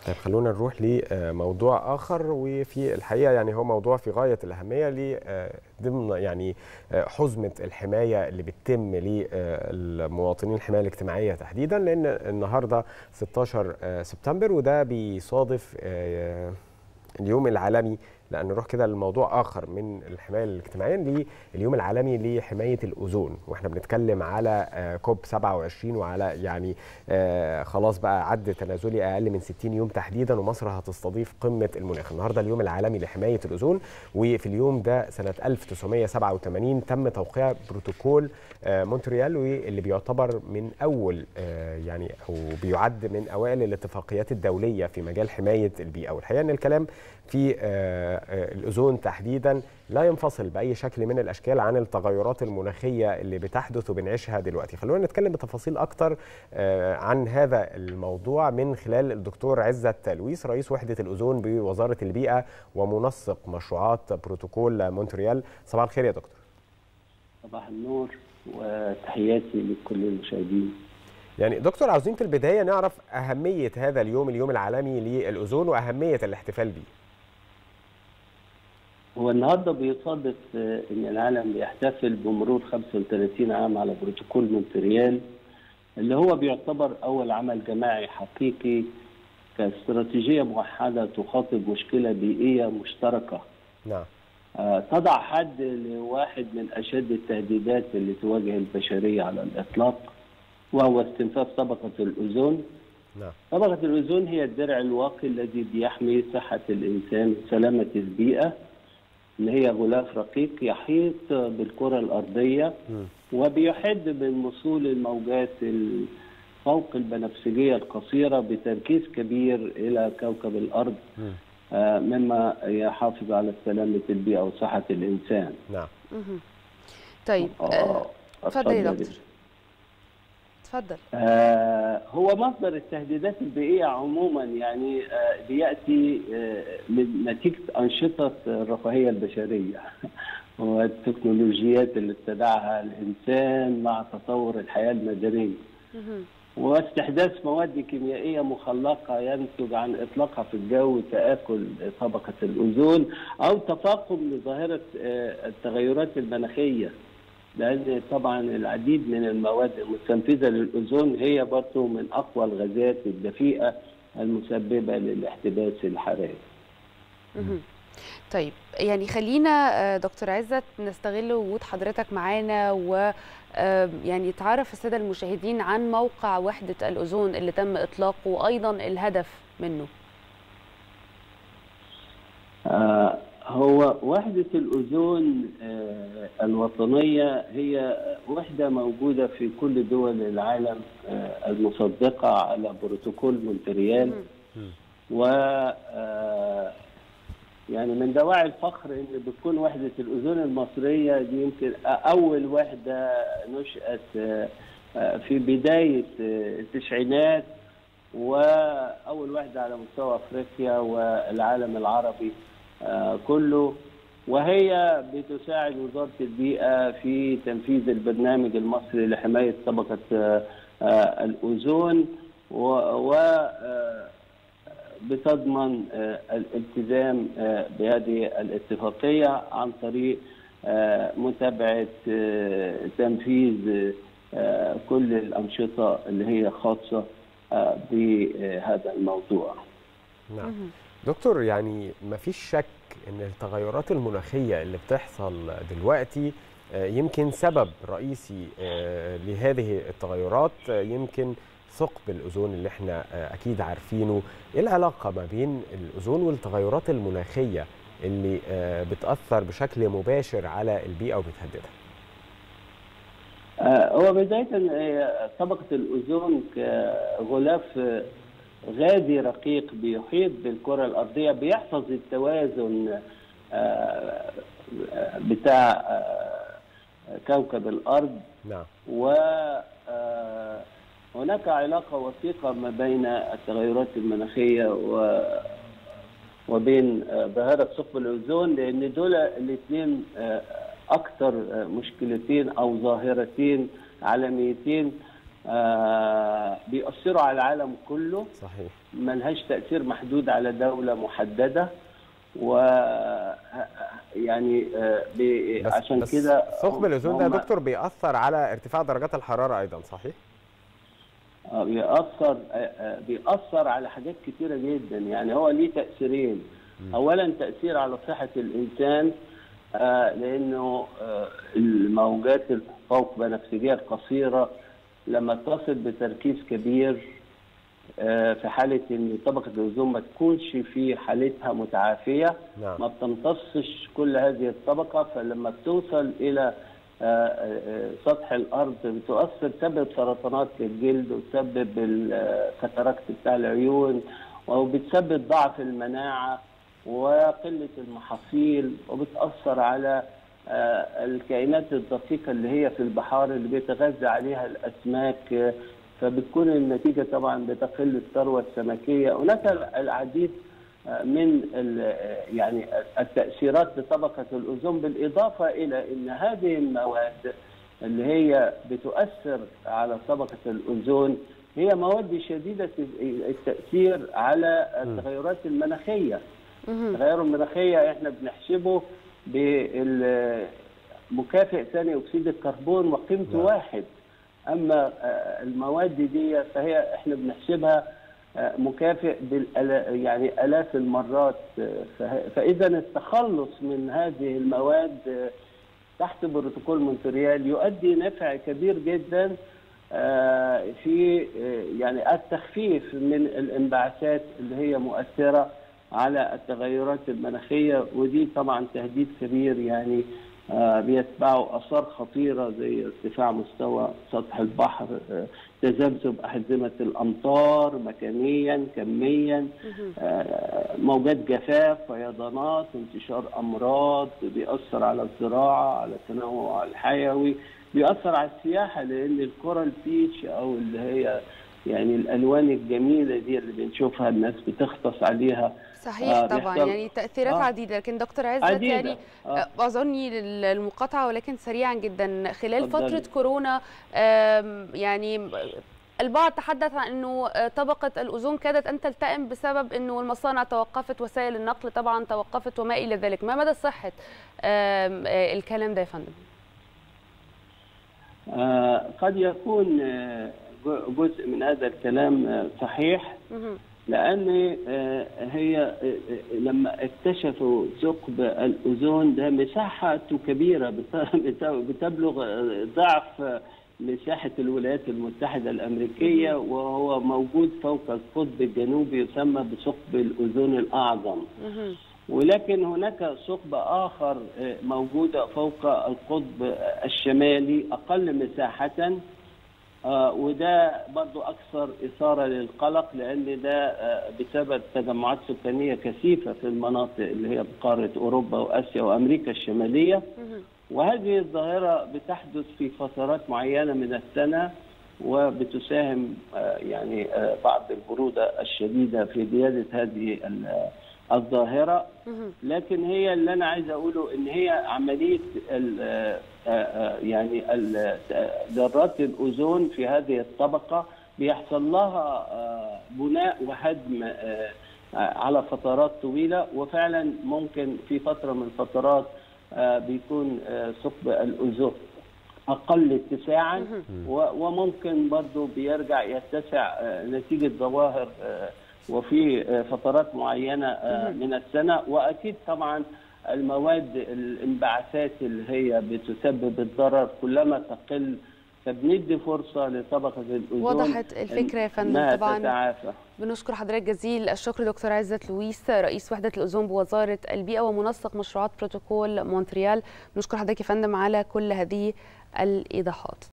طيب خلونا نروح لموضوع اخر وفي الحقيقه يعني هو موضوع في غايه الاهميه ل ضمن يعني حزمه الحمايه اللي بتتم للمواطنين الحمايه الاجتماعيه تحديدا لان النهارده 16 سبتمبر وده بيصادف اليوم العالمي لا نروح كده لموضوع اخر من الحمايه الاجتماعيه لليوم العالمي لحمايه الاوزون واحنا بنتكلم على كوب 27 وعلى يعني خلاص بقى عد تنازلي اقل من 60 يوم تحديدا ومصر هتستضيف قمه المناخ النهارده اليوم العالمي لحمايه الاوزون وفي اليوم ده سنه 1987 تم توقيع بروتوكول مونتريال واللي بيعتبر من اول يعني او بيعد من اوائل الاتفاقيات الدوليه في مجال حمايه البيئه والحقيقه ان الكلام في الاوزون تحديدا لا ينفصل باي شكل من الاشكال عن التغيرات المناخيه اللي بتحدث وبنعيشها دلوقتي خلونا نتكلم بتفاصيل اكتر عن هذا الموضوع من خلال الدكتور عزت لويس رئيس وحده الاوزون بوزاره البيئه ومنسق مشروعات بروتوكول مونتريال صباح الخير يا دكتور صباح النور وتحياتي لكل المشاهدين يعني دكتور عاوزين في البدايه نعرف اهميه هذا اليوم اليوم العالمي للاوزون واهميه الاحتفال به هو النهارده بيصادف ان العالم بيحتفل بمرور 35 عام على بروتوكول مونتريال اللي هو بيعتبر اول عمل جماعي حقيقي كاستراتيجيه موحده تخاطب مشكله بيئيه مشتركه. نعم. آه تضع حد لواحد من اشد التهديدات اللي تواجه البشريه على الاطلاق وهو استنفاف طبقه الاوزون. نعم. طبقه الاوزون هي الدرع الواقي الذي بيحمي صحه الانسان وسلامه البيئه. اللي هي غلاف رقيق يحيط بالكرة الأرضية م. وبيحد من وصول الموجات فوق البنفسجية القصيرة بتركيز كبير إلى كوكب الأرض آه مما يحافظ على سلامة البيئة وصحة الإنسان نعم طيب اتفضل يا دكتور اتفضل آه هو مصدر التهديدات البيئيه عموما يعني آه بياتي آه من نتيجه انشطه الرفاهيه البشريه والتكنولوجيات اللي ابتدعها الانسان مع تطور الحياه المدنيه واستحداث مواد كيميائيه مخلقه ينتج عن اطلاقها في الجو تاكل طبقه الاوزون او تفاقم لظاهره التغيرات المناخيه لان طبعا العديد من المواد المستنفذه للاوزون هي برضه من اقوى الغازات الدفيئه المسببه للاحتباس الحراري. طيب يعني خلينا دكتور عزت نستغل وجود حضرتك معانا و يعني تعرف الساده المشاهدين عن موقع وحده الاوزون اللي تم اطلاقه وايضا الهدف منه. آه هو وحدة الأوزون الوطنية هي وحدة موجودة في كل دول العالم المصدقة على بروتوكول مونتريال و يعني من دواعي الفخر ان بتكون وحده الاوزون المصريه دي يمكن اول وحده نشات في بدايه التسعينات واول وحده على مستوى افريقيا والعالم العربي آه كله وهي بتساعد وزاره البيئه في تنفيذ البرنامج المصري لحمايه طبقه آه آه الاوزون و بتضمن الالتزام بهذه الاتفاقيه عن طريق متابعه تنفيذ كل الانشطه اللي هي خاصه بهذا الموضوع. نعم. دكتور يعني ما فيش شك ان التغيرات المناخيه اللي بتحصل دلوقتي يمكن سبب رئيسي لهذه التغيرات يمكن ثقب الاوزون اللي احنا اكيد عارفينه ايه العلاقه ما بين الاوزون والتغيرات المناخيه اللي بتاثر بشكل مباشر على البيئه وبتهددها هو بدايه طبقه الاوزون كغلاف غازي رقيق بيحيط بالكره الارضيه بيحفظ التوازن بتاع كوكب الارض نعم و هناك علاقه وثيقه ما بين التغيرات المناخيه و وبين ظاهره ثقب الاوزون لان دول الاثنين اكثر مشكلتين او ظاهرتين عالميتين آه، بيأثروا على العالم كله صحيح ملهاش تأثير محدود على دولة محددة و يعني آه، ب- بس عشان بس كده ثقب الاوزون ده يا هم- دكتور بيأثر على ارتفاع درجات الحراره ايضا صحيح؟ آه، بيأثر آه، آه، بيأثر على حاجات كتيرة جدا يعني هو ليه تأثيرين أولا تأثير على صحة الإنسان آه، لأنه آه، الموجات الفوق بنفسجية القصيرة لما تصل بتركيز كبير آه، في حالة إن طبقة الأوزون ما تكونش في حالتها متعافية نعم ما بتمتصش كل هذه الطبقة فلما بتوصل إلى آه، آه، سطح الأرض بتؤثر تسبب سرطانات للجلد وتسبب الكاتاراكت بتاع العيون وبتسبب ضعف المناعة وقلة المحاصيل وبتأثر على آه، الكائنات الدقيقة اللي هي في البحار اللي بيتغذى عليها الأسماك آه، فبتكون النتيجة طبعا بتقل الثروة السمكية هناك العديد من ال- يعني التأثيرات لطبقة الأوزون بالإضافة إلى أن هذه المواد اللي هي بتؤثر على طبقة الأوزون هي مواد شديدة التأثير على التغيرات المناخية مهم. التغير المناخية احنا بنحسبه بمكافئ ثاني أكسيد الكربون وقيمته نعم. واحد أما آه، المواد دي فهي احنا بنحسبها آه، مكافئ بالألا يعني آلاف المرات آه، فه- فإذا التخلص من هذه المواد آه، تحت بروتوكول مونتريال يؤدي نفع كبير جدا آه، في آه، يعني التخفيف من الانبعاثات اللي هي مؤثرة على التغيرات المناخية ودي طبعا تهديد كبير يعني آه، بيتبعه آثار خطيرة زي ارتفاع مستوى سطح البحر آه، تذبذب أحزمة الأمطار مكانيا كميا مهم. آه، موجات جفاف فيضانات انتشار امراض بيأثر على الزراعه على التنوع الحيوي بيأثر على السياحه لان الكورال بيتش او اللي هي يعني الالوان الجميله دي اللي بنشوفها الناس بتغطس عليها صحيح آه، طبعا بيحصل- يعني تأثيرات آه. عديدة لكن دكتور عزت عديدة. يعني آه. أعذرني للمقاطعة ولكن سريعا جدا خلال اتفضلي. فترة كورونا آم، يعني البعض تحدث عن انه طبقة الأوزون كادت أن تلتئم بسبب انه المصانع توقفت وسائل النقل طبعا توقفت وما إلى ذلك ما مدى صحة آم، آه، الكلام ده يا فندم؟ آه، قد يكون آه، جزء من هذا الكلام آه، صحيح مهم. لان آه، هي آه، آه، لما اكتشفوا ثقب الاوزون ده مساحته كبيره بت- بت- بتبلغ آه، ضعف آه، مساحه الولايات المتحده الامريكيه وهو موجود فوق القطب الجنوبي يسمى بثقب الاوزون الاعظم مهم. ولكن هناك ثقب آخر آه، موجودة فوق القطب آه، الشمالي أقل مساحة آه، وده برضو أكثر إثارة للقلق لأن ده آه، بسبب تجمعات سكانية كثيفة في المناطق اللي هي بقارة أوروبا وآسيا وأمريكا الشمالية مهم. وهذه الظاهرة بتحدث في فترات معينة من السنة وبتساهم آه، يعني آه، بعض البرودة الشديدة في زيادة هذه ال- الظاهرة مهم. لكن هي اللي أنا عايز أقوله إن هي عملية ال- آه، آه، يعني ال- آه، ذرات الأوزون في هذه الطبقة بيحصل لها آه، بناء وهدم آه، آه، على فترات طويلة وفعلا ممكن في فترة من الفترات آه، بيكون آه، ثقب الأوزون أقل اتساعا مهم. و- وممكن برضو بيرجع يتسع آه، نتيجة ظواهر آه، وفي آه، فترات معينة آه، مهم. من السنة وأكيد طبعا المواد الانبعاثات اللي هي بتسبب الضرر كلما تقل فبندي فرصة لطبقة الأوزون وضحت الفكرة يا فندم إنها طبعا تتعافى بنشكر حضرتك جزيل الشكر دكتور عزت لويس رئيس وحدة الأوزون بوزارة البيئة ومنسق مشروعات بروتوكول مونتريال بنشكر حضرتك يا فندم على كل هذه الإيضاحات